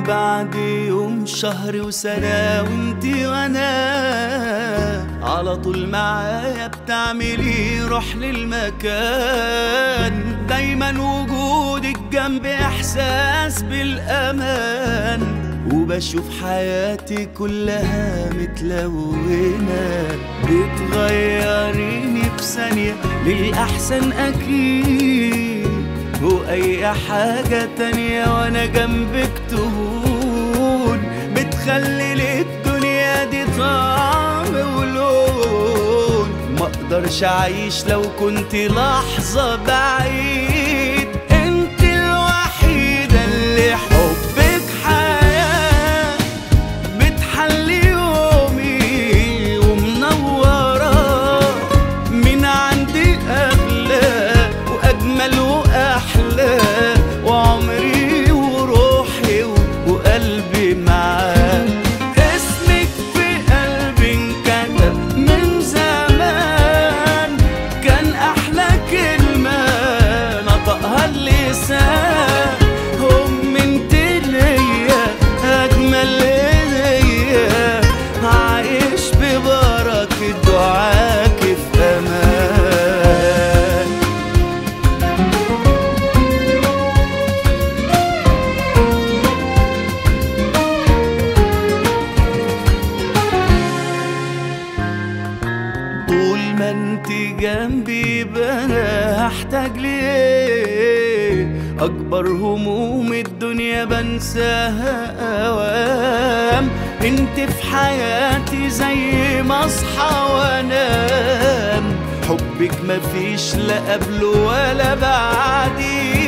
وبعد يوم شهر وسنة وانتي وانا على طول معايا بتعملي روح للمكان دايما وجودك جنبي احساس بالامان وبشوف حياتي كلها متلونة بتغيريني بثانية للأحسن أكيد وأي حاجة تانية وأنا جنبك تهون بتخلي للدنيا دي طعم ولون مقدرش أعيش لو كنت لحظة بعيد انت الوحيدة اللي حبك حياة بتحلي يومي ومنورة من عندي أغلى وأجمل وأحلى وعمري وروحي وقلبي معاك اسمك في قلبي انكتب من زمان كان أحلى كلمة نطقها اللسان هم انت ليا أجمل ليا عايش ببركة دعاك في أمان طول ما انت جنبي يبقى انا هحتاج ليه اكبر هموم الدنيا بنساها اوام انت في حياتي زي ما اصحى وانام حبك مفيش لا قبله ولا بعديه